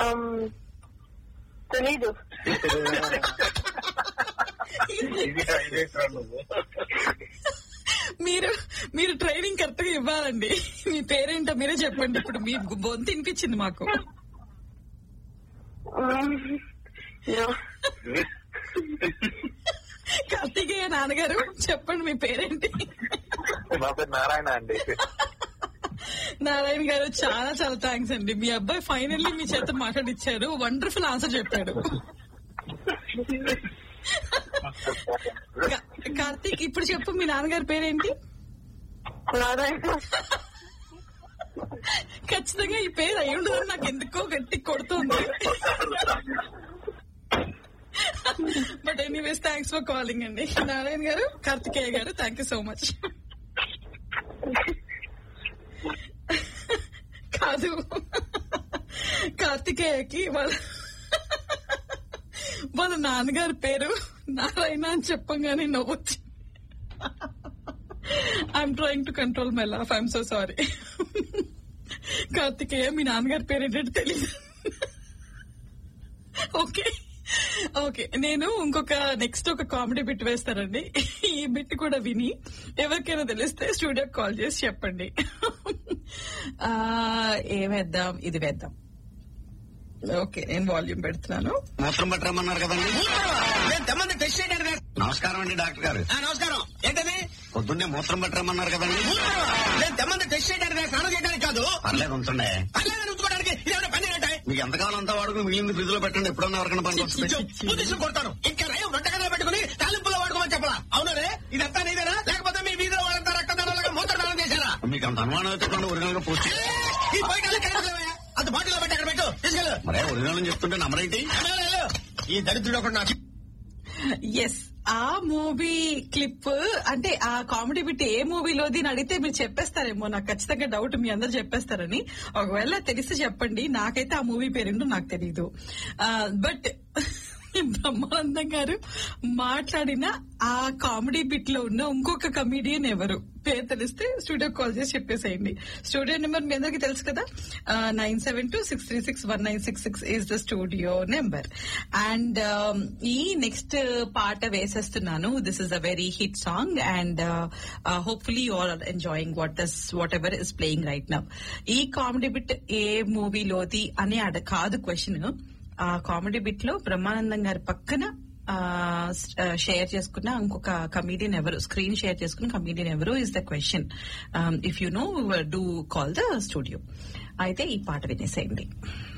తెలీదు ఇది హైలైట్ రా నువ్వు మీరు మీరు ట్రైనింగ్ కరెక్ట్ గా ఇవ్వాలండి మీ పేరేంటో మీరే చెప్పండి ఇప్పుడు మీ బొంత వినిపించింది మాకు No. కార్తికేయ నాన్నగారు చెప్పండి మీ పేరేంటి నా పేరు నారాయణ అండి నారాయణ గారు చాలా చాలా థ్యాంక్స్ అండి మీ అబ్బాయి ఫైనల్లీ మీ చేత మాట్లాడిచ్చారు వండర్ఫుల్ ఆన్సర్ చెప్పాడు కా- కార్తీక్ ఇప్పుడు చెప్పు మీ నాన్నగారి పేరేంటి నారాయణ ఖచ్చితంగా ఈ పేరు అయి ఉండదని నాకు ఎందుకో గట్టి కొడుతుంది but anyways thanks for calling అండి నారాయణ గారు కార్తికేయ గారు థ్యాంక్ యూ సో మచ్ కాదు కార్తికేయకి వాళ్ళ వాళ్ళ నాన్నగారి పేరు నారాయణ అని చెప్పంగానే నవ్వచ్చు I'm trying to control my laugh I'm so sorry Karthikeya మీ నాన్నగారి పేరు ఏంటంటే తెలియదు ఓకే ఓకే నేను ఇంకొక నెక్స్ట్ ఒక కామెడీ బిట్ వేస్తానండి ఈ బిట్ కూడా విని ఎవరికైనా తెలిస్తే స్టూడియోకి కాల్ చేసి చెప్పండి ఆ, ఏం వేద్దాం ఇది వేద్దాం ఓకే నేను వాల్యూమ్ పెడుతున్నాను మూత్రం పట్టరమ్మన్నారు కదండి నేను తెమ్మంది టెస్ట్ చేయడానికి నమస్కారం అండి డాక్టర్ గారు ఆ, నమస్కారం ఏంటది పొద్దున్నే మూత్రం పట్టరమ్మన్నారు కదండి నేను తెమ్మంది టెస్ట్ చేయడానికి స్నానం చేయడానికి కాదు పర్లేదు ఉంచండి పర్లేదని ఉంచుకోవడానికి ఇదేమైనా పని ఏంటంటే మీకు ఎంత కావాలో అంతా వాడుకుని మిగిలింది ఫ్రిడ్జ్ లో పెట్టండి ఎప్పుడన్నా ఎవరికైనా పనికి వస్తుంది పుదిసు కొడతాను ఇంకా రయం వంటగదిలో పెట్టుకుని తాలింపులో వాడుకోమని చెప్పలా అవునరే ఇదంతా నీదేనా లేకపోతే మీ వీధిలో వాళ్ళంతా రక్తదానాలుగా మూత్రదానం చేశారా మీకు అంత అనుమానం అయితే కొన్ని ఒరిజినల్ గా పోస్ట్ ఏ, ఈ పోయి కాదు కెళ్ళలేవయ్యా. అంత బాటిల్లో పెట్టి అక్కడ పెట్టు తీసుకెళ్ళు మరే ఒరిజినల్ అని చెప్తుంటే నమ్మరేంటి వెళ్ళు, వెళ్ళు. ఈ దరిద్రుడు ఒకటి నాకు ఎస్ ఆ మూవీ క్లిప్ అంటే ఆ కామెడీ బిట్ ఏ మూవీలోది అని అడిగితే మీరు చెప్పేస్తారేమో నాకు ఖచ్చితంగా డౌట్ మీ అందరు చెప్పేస్తారని ఒకవేళ తెలిస్తే చెప్పండి నాకైతే ఆ మూవీ పేరేంటో నాకు తెలియదు బట్ బ్రహ్మానందం గారు మాట్లాడిన ఆ కామెడీ బిట్ లో ఉన్న ఇంకొక కమీడియన్ ఎవరు పేరు తెలిస్తే స్టూడియో కాల్ చేసి చెప్పేసేయండి స్టూడియో నెంబర్ మీ అందరికి తెలుసు కదా nine seven two six three six one nine six six is the studio number and ఈ నెక్స్ట్ పాట వేసేస్తున్నాను this is a very hit song and hopefully you are enjoying what does whatever is playing right now ఈ comedy bit ఏ మూవీలోది అనే అడ కాదు question ఆ కామెడీ బిట్ లో బ్రహ్మానందం గారి పక్కన షేర్ చేసుకున్న ఇంకొక కమీడియన్ ఎవరు స్క్రీన్ షేర్ చేసుకున్న కమీడియన్ ఎవరు is the question if you know do call the studio అయితే ఈ పాట వినేసేయండి